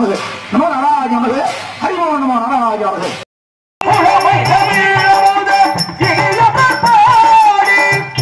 நமது நம நாராஜ நமது ஹரிமோ நம நாராஜ நமது புலமை தமிழமுத இளமர் பாடி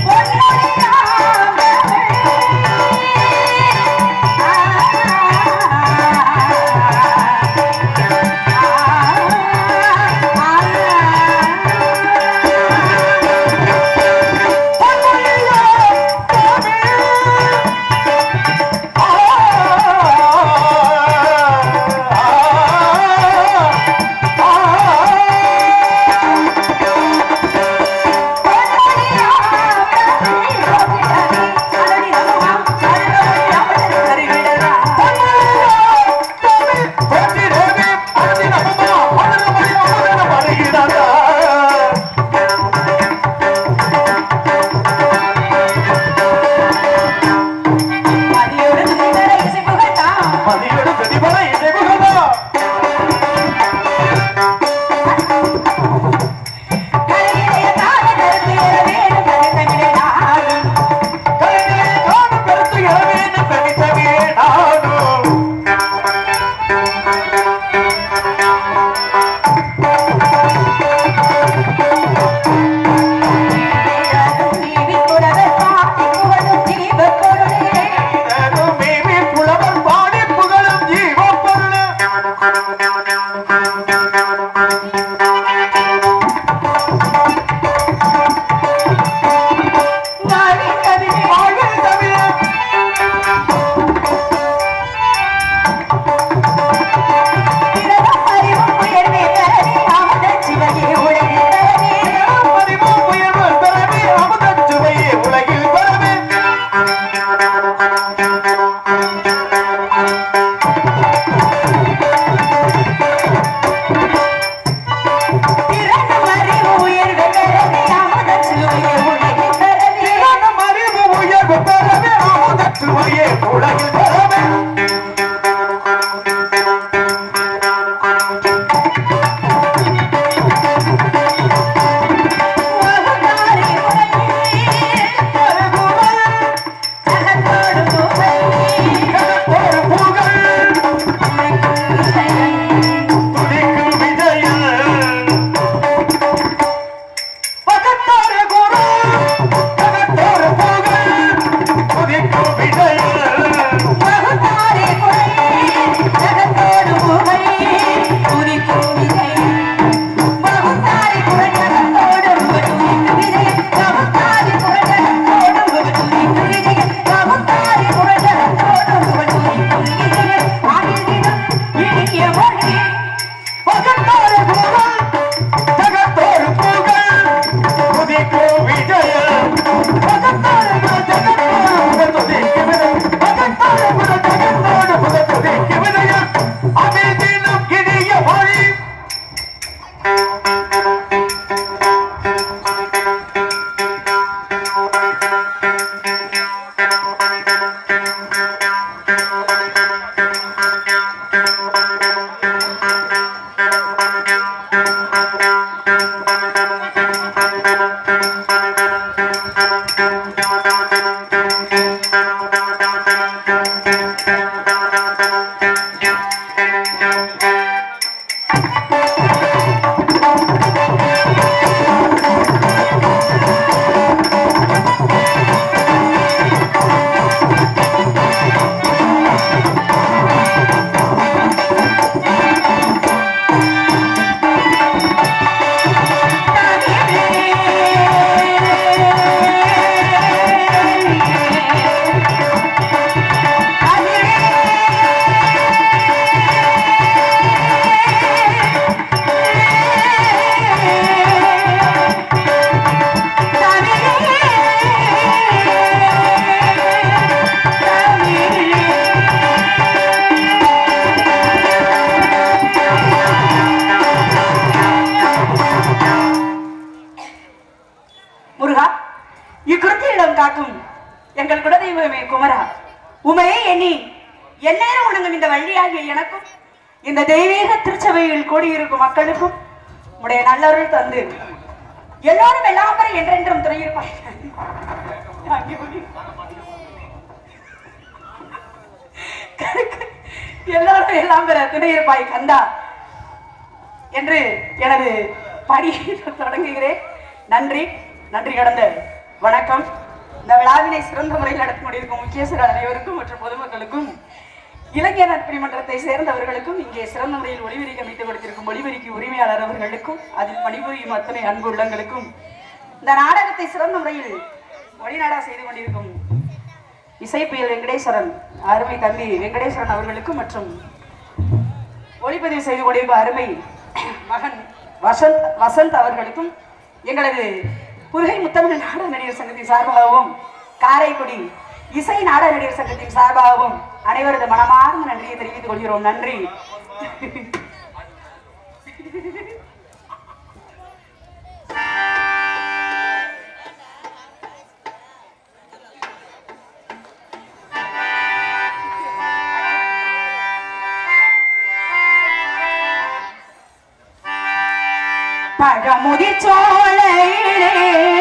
உலகில் பரவே திறனும் அறிவு உயர்வு பெறவே அமுதச் சுவையே உலகில் பரவே ஒரு புகழ் துடிக்கும் விஜயன் பகத்தார குரு பகத்தார புகழ் துதிக்கும் விஜயன் பகத்தார குரு பகத்தார புகழ் துதிக்கும் விஜயன் பகத்தார குரு ஜகத்தோடு துதிக்கும் விஜயன் பகத்தார குரு ஜகத்தோடு துதிக்கும் விஜயன் அமிர்தினும் இனிய வழி முருகா இக்குருத்தியிடம் காக்கும் எங்கள் குலதெய்வமே குமரா உமையே எண்ணி எந்நேரம் உணங்கும் இந்த வழியாகிய எனக்கும் இந்த தெய்வீக திருச்சபையில் கூடியிருக்கும் மக்களுக்கும் உடைய நல்லருள் தந்து எல்லாரும் எல்லாம் வரை என்றென்றும் துணையிருப்பாய் கருக்கு எல்லோரும் எல்லாம் பெற துணையிருப்பாய் கந்தா என்று எனது பணியை தொடங்குகிறேன் நன்றி நன்றி கடந்த வணக்கம் இந்த விழாவினை சிறந்த முறையில் நடத்தி கொண்டிருக்கும் முக்கியஸ்தர் அனைவருக்கும் மற்றும் பொதுமக்களுக்கும் இலக்கிய நட்பணி மன்றத்தை சேர்ந்தவர்களுக்கும் இங்கே சிறந்த முறையில் ஒளிபெருக்கி அமைத்து கொடுத்திருக்கும் ஒளிபெருக்கி உரிமையாளர் அவர்களுக்கும் அதில் பணிபுரியும் அத்தனை அன்பு உள்ளங்களுக்கும் இந்த நாடகத்தை சிறந்த முறையில் வழிநாடா செய்து கொண்டிருக்கும் இசைப்புயல் வெங்கடேஸ்வரன் அருமை தம்பி வெங்கடேஸ்வரன் அவர்களுக்கும் மற்றும் ஒளிப்பதிவு செய்து கொண்டிருக்கும் அருமை மகன் வசந்த் வசந்த் அவர்களுக்கும் எங்களது புதுகை முத்தமிழ் நாடக நடிகர் சங்கத்தின் சார்பாகவும் காரைக்குடி இசை நாடக நடிகர் சங்கத்தின் சார்பாகவும் அனைவரது மனமார்ந்த நன்றியை தெரிவித்துக் கொள்கிறோம் நன்றி பழமுதிச்சோலையிலே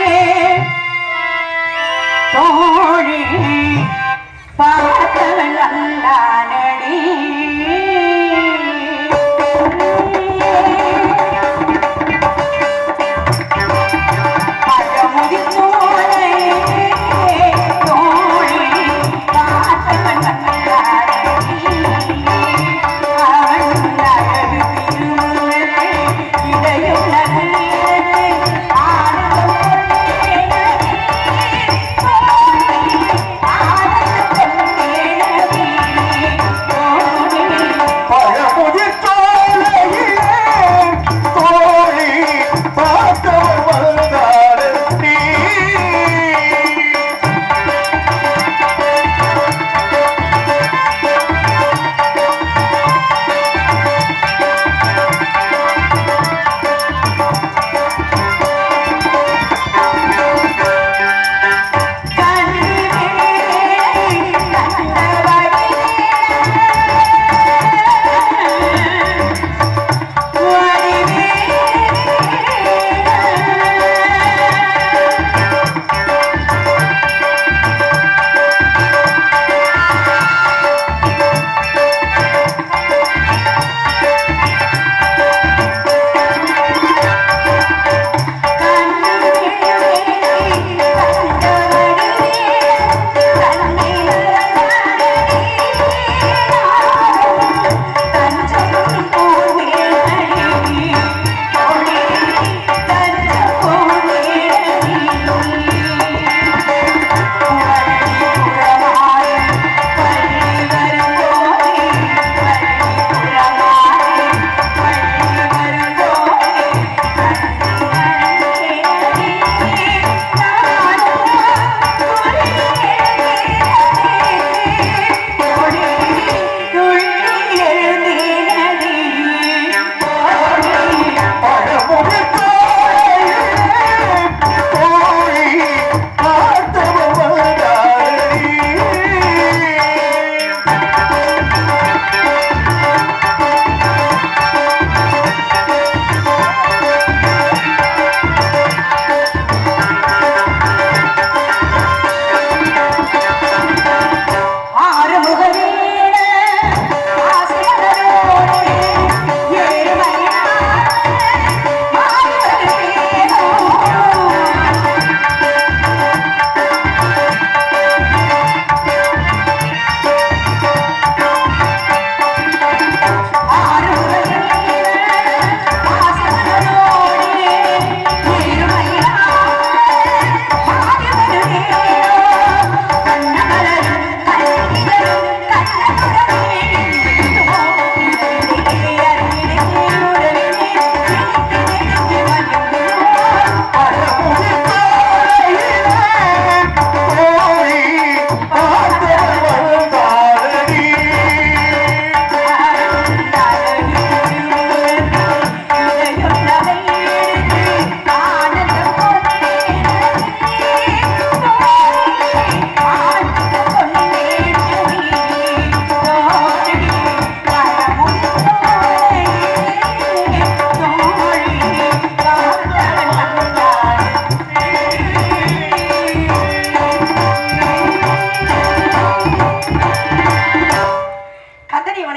தோழி பார்த்தவன் அல்லானடி பழமுதிச்சோலையிலே தோழி பார்த்தவன் அல்லானடி அவன் அழகு திருமுறை இடையுள்ளது ஆனந்தம்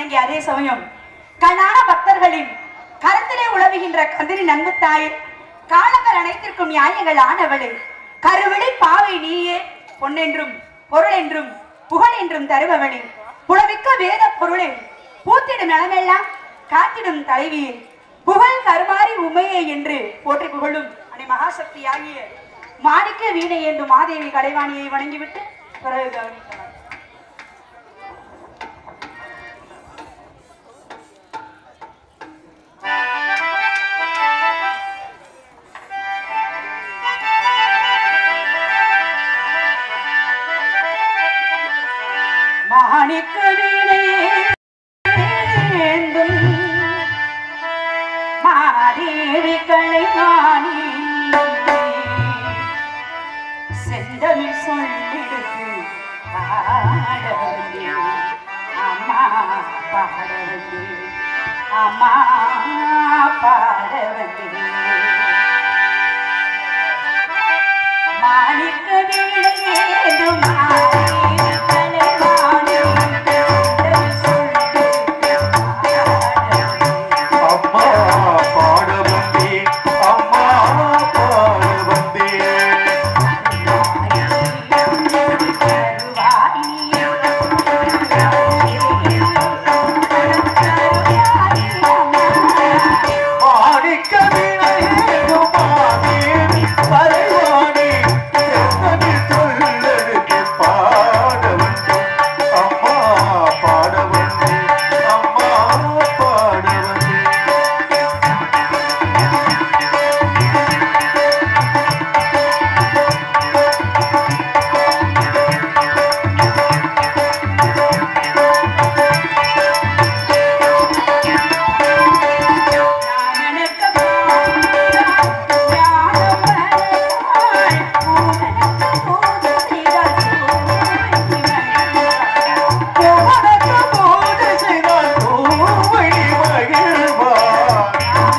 வணங்கிய அதே சமயம் கண்ணான பக்தர்களின் கருத்திலே உழவுகின்ற கந்திரி நன்கு தாயே காலங்கள் அனைத்திற்கும் நியாயங்கள் ஆனவளே கருவிழி பாவை நீயே பொன்னென்றும் பொருள் என்றும் புகழ் என்றும் தருபவளே புலமிக்க வேத பொருளே பூத்திடும் நலமெல்லாம் காத்திடும் தலைவியே புகழ் கருமாறி உமையே என்று போற்றி புகழும் அனை மகாசக்தி ஆகிய மாணிக்க வீணை என்று மாதேவி கலைவாணியை வணங்கிவிட்டு பிறகு கவனித்தனர் மாணிக்க வீணையேந்தும் மாதேவி கலைவாணி செந்தமிழ் சொல்லிடுத்து பாட வந்தேன் அம்மா பாட வந்தேன் அம்மா பாட வந்தேன் மாணிக்க வீணையேந்து மாதேவி கலைவாணி செந்தமிழ் சொல்லிடுத்து பாட வந்தேன் அம்மா பாட வந்தேன் அம்மா பாட வந்தேன் மாணிக்க வீணையேந்தும் மாதேவி கலைவாணி செந்தமிழ் சொல்லெடுத்து பாட வந்தேன் அம்மா பாட வந்தேன் அம்மா பாட வந்தேன் உனக்கு போது செய்தால் பூவழி மகிழ்வார்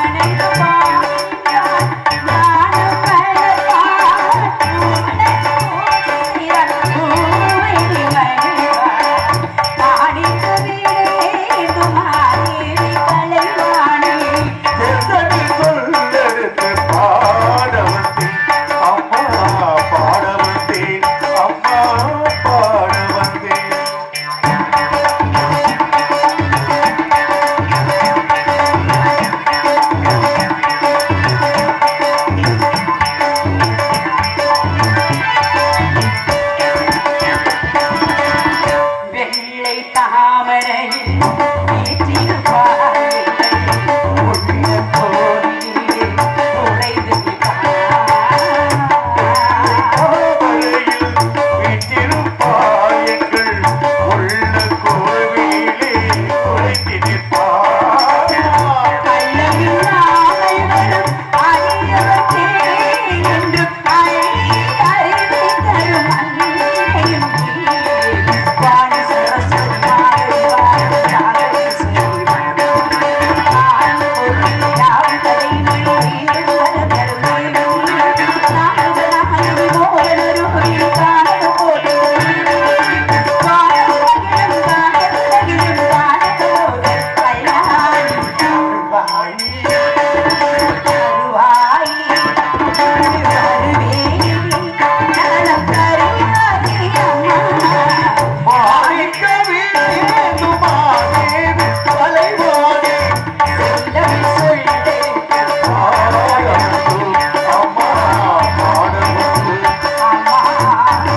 செந்தமிழ் சொல்லெடுத்து பாட வந்தேன் அம்மா பாட வந்தேன் அம்மா பாட வந்தேன் வெள்ளை தாமரையில் வீற்றிருப்பாய் உள்ள கோயிலே உறைந்து கோவலையில் வீற்றிருப்பாய் எங்கள் உள்ள கோவிலே உழைத்து நிற்பாய் கள்ளமில்லாமல் வரும் அரியவற்றே என்று அறிவை தரும் அன்னையும் நீ. வாணி சரஸ்வதி மாறி வாழ ஜாகரி செய்வார். நான் பொருள் யாவும் தலைமொழி வீடு வர தரும் நானது நானது மோகனரு உயிர் காணது போது வாழகிலும் காணகிலும் காணது போது கல்யாணி வாழ்வாய் மாணிக்க வீணேந்தும் மாதேவி கலைவாணி பாட வந்தேன் அம்மா பாட வந்தேன்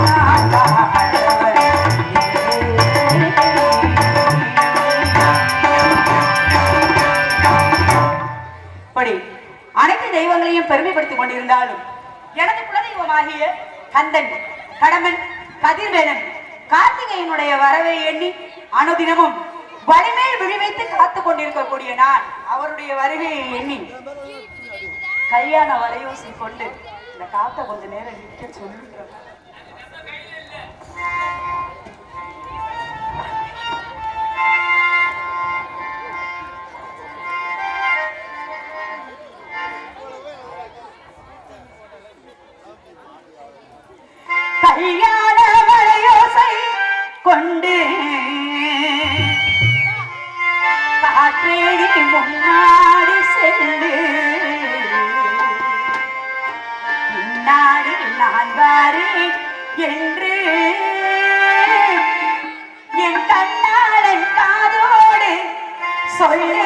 படி அனைத்து தெய்வங்களையும் பெருமைப்படுத்திக் கொண்டிருந்தாலும் எனது குலதெய்வமாகிய கந்தன் கடமன் கதிர்வேலன் கார்த்திகையனுடைய வரவை எண்ணி அனுதினமும் வலிமேல் விழிவைத்து காத்துக் கொண்டிருக்கக்கூடிய நான் அவருடைய வருகையை எண்ணி கல்யாண வலையோசை கொண்டு இந்த காத்த கொஞ்ச நேரம் நிற்க சொல்லுகிறேன் கல்யாண வலையோசை கொண்டு சொல்லு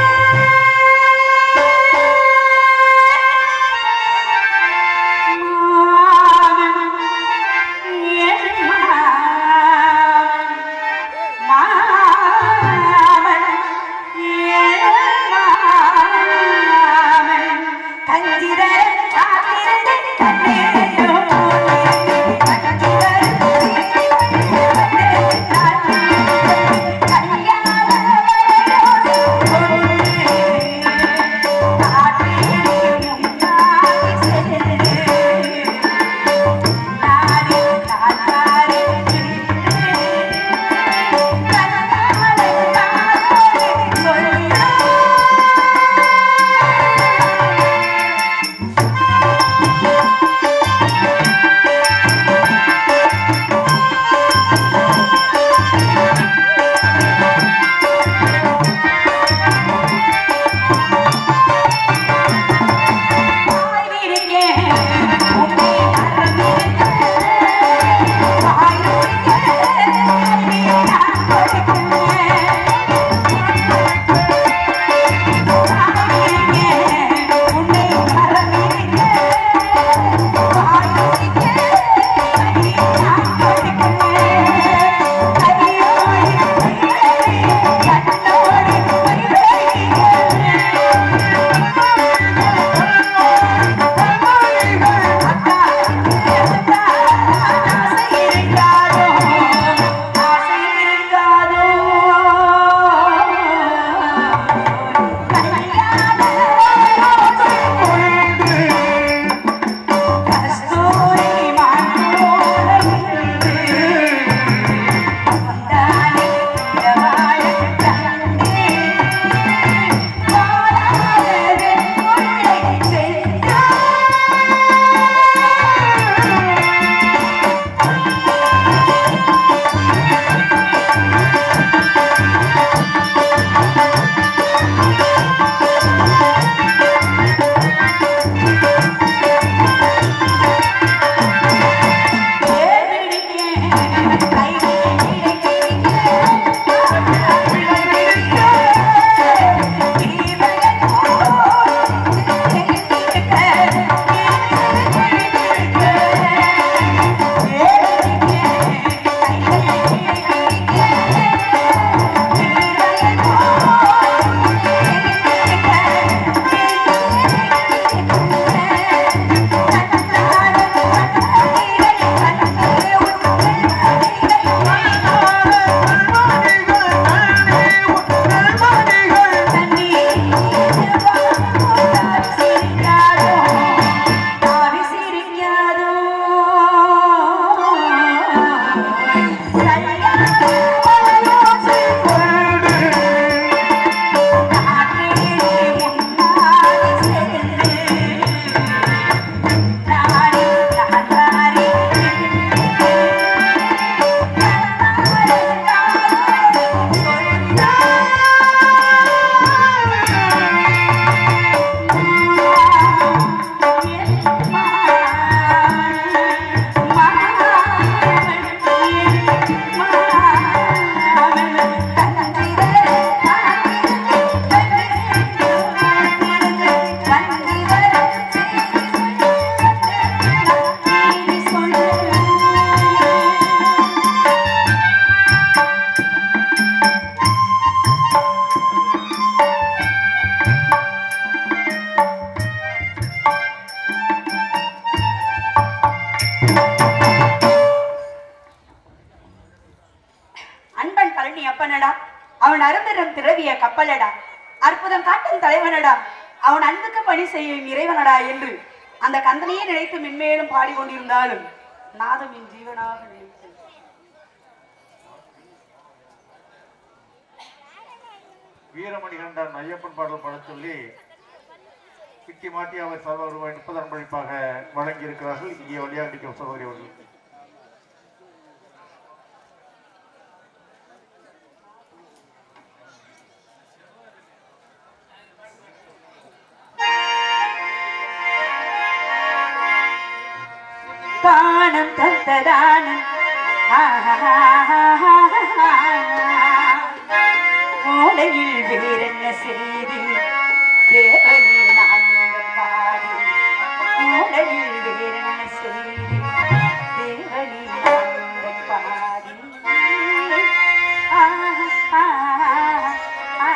அன்பன் பழனி அப்பனடா அவன் அரும்பெரும் திரவிய கப்பலடா அற்புதம் காட்டும் தலைவனடா அவன் அன்புக்கு பணி செய்யும் இறைவனடா என்று அந்த கந்தனையே நினைத்து மென்மேலும் பாடிக்கொண்டிருந்தாலும் நாதம் என் ஜீவனாக நினைத்தது வீரமணி கண்டான் ஐயப்பன் பாடல் பாடச் சொல்லி பிட்டி மாட்டி அவர் சர்வ ரூபாய் முப்பது அன்பளிப்பாக வழங்கி இருக்கிறார்கள் இங்கே வழியாக நிற்கும் சகோதரி அவர்கள் தானம் தத்ததானம் ஓட மூளையில் வேறென்ன செய்தி தேவனே நான் உங்கள் பாடி மூளையில் வேறென்ன செய்தி தேவனே நான் உங்கள் பாடி ஆ, ஆ, ஆ,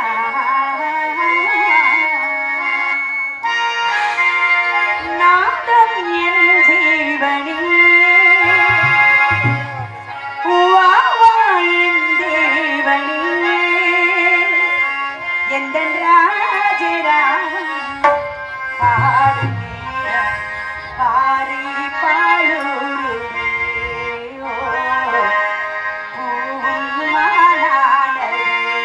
நாதம் என் ஜீவனே வாவாயின் தேவனே எந்தன் ராஜராஜன் பாடும் நேரம் பாரி பாடுருவே ஓ, பூவும் மானானதே.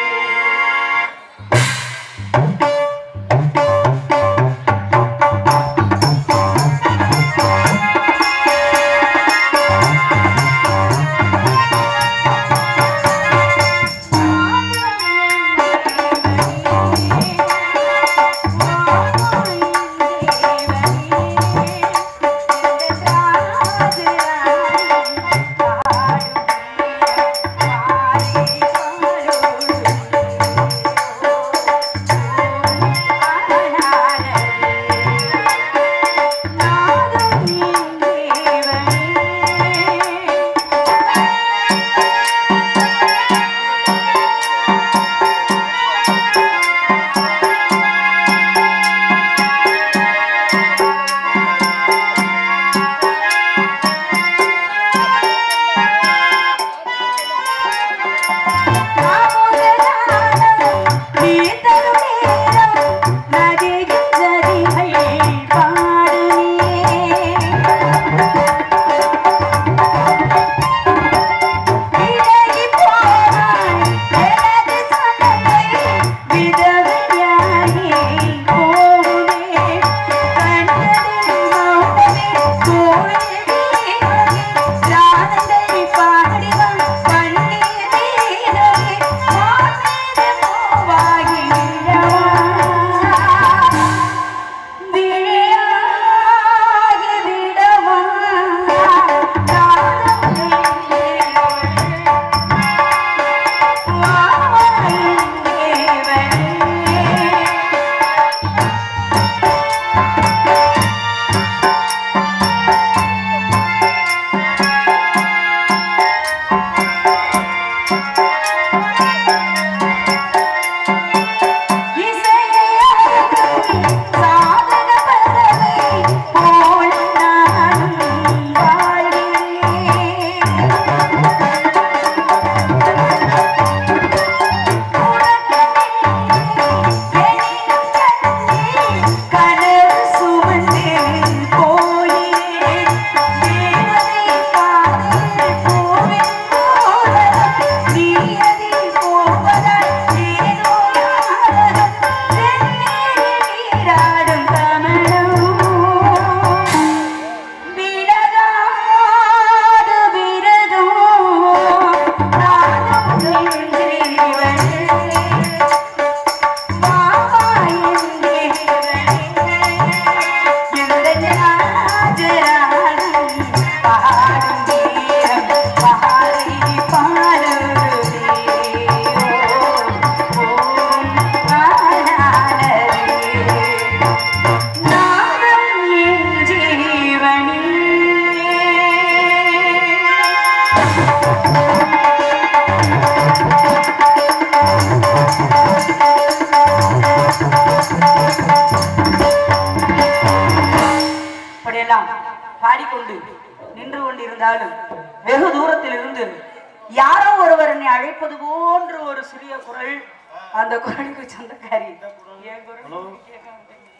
அப்படியெல்லாம் பாடிக்கொண்டு நின்று கொண்டிருந்தாலும் வெகு தூரத்தில் இருந்து யாரோ ஒருவர் என்னை அழைப்பது போன்ற ஒரு சிறிய குரல் அந்த குரலுக்கு சொந்தக்காரி என் குரல் ஹலோ. கேட்க மாட்டேங்குது.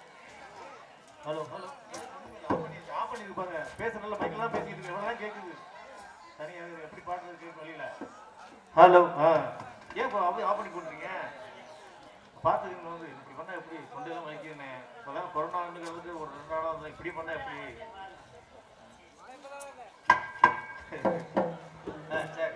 ஹலோ ஹலோ ஆஃப் பண்ணி இருப்பாங்க பேச நல்ல மைக்கெல்லாம் பேசிட்டு இருக்கு எவ்வளோ கேட்குது தனியா இருக்கு. எப்படி பாடுறது கேட்க வழியில ஹலோ ஆ ஏன் இப்போ அப்படியே ஆஃப் பண்ணி கொண்டுறீங்க பார்த்துக்கங்க வந்து இப்படி பண்ணா எப்படி தொண்டையெல்லாம் வலிக்குதுண்ணே இப்போதான் கொரோனாங்கிறது ஒரு ரெண்டு நாளாக வந்து இப்படி பண்ணா எப்படி ஆ சரி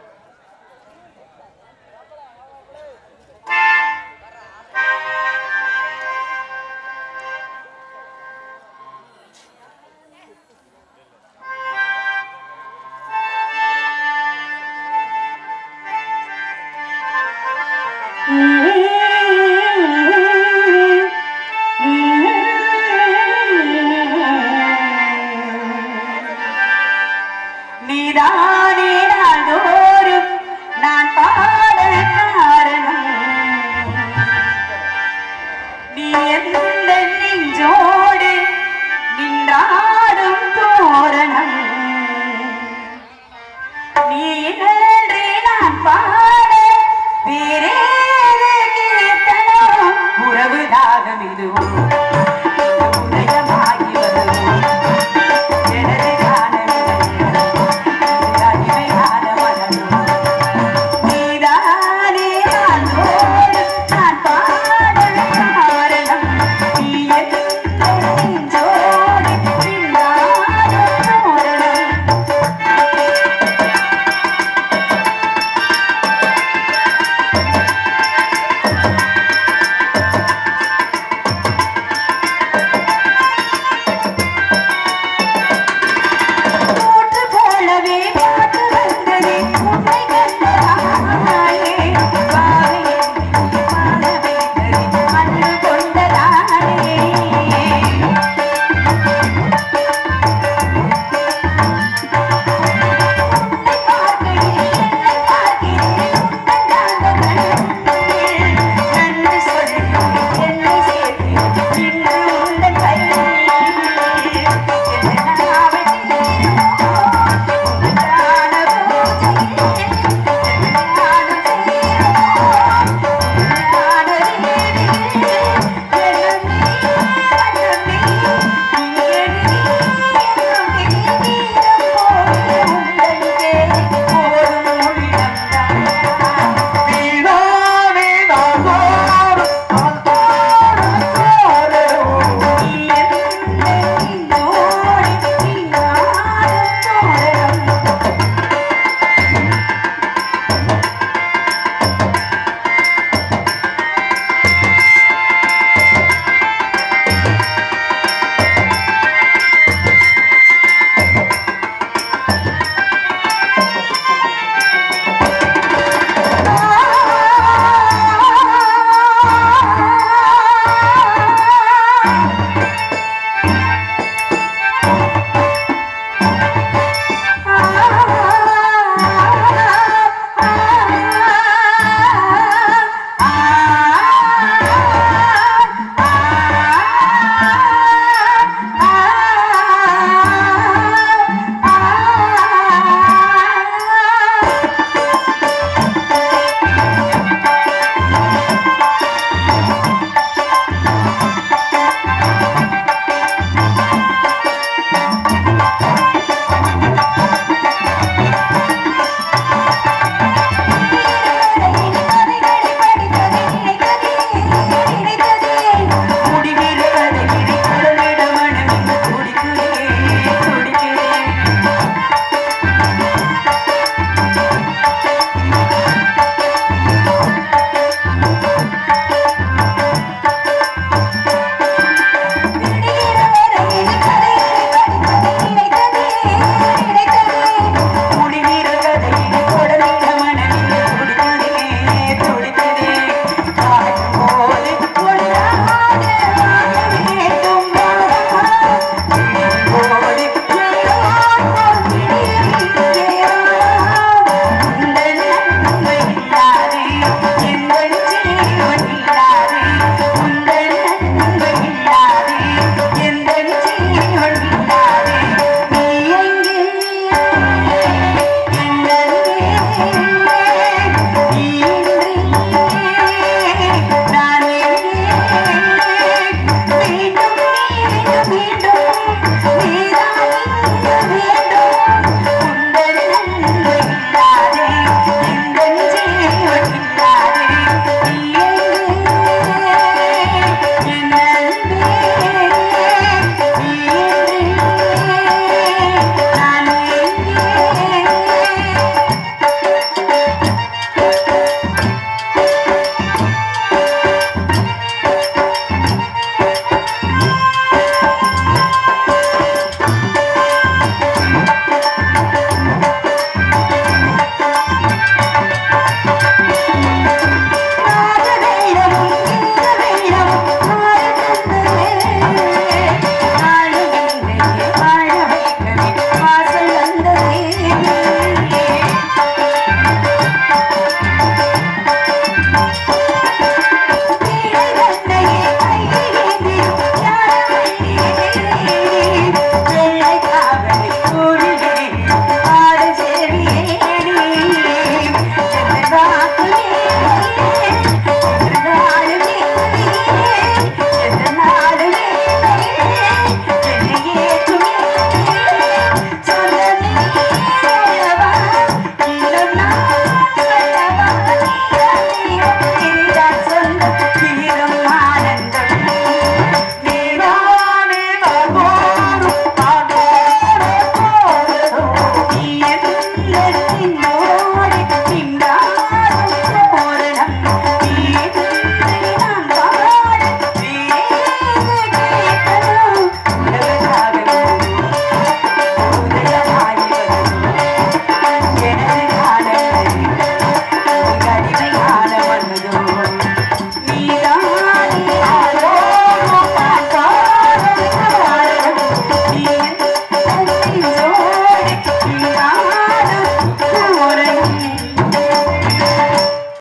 நீதானே நாள்தோறும் நான் பாட காரணம் நீ எந்த நெஞ்சோடு நின்றாடும் தோரணம் நீ இன்றி நான் பாட வேறேது கீர்த்தனம் உறவு தாகம் இதுவும்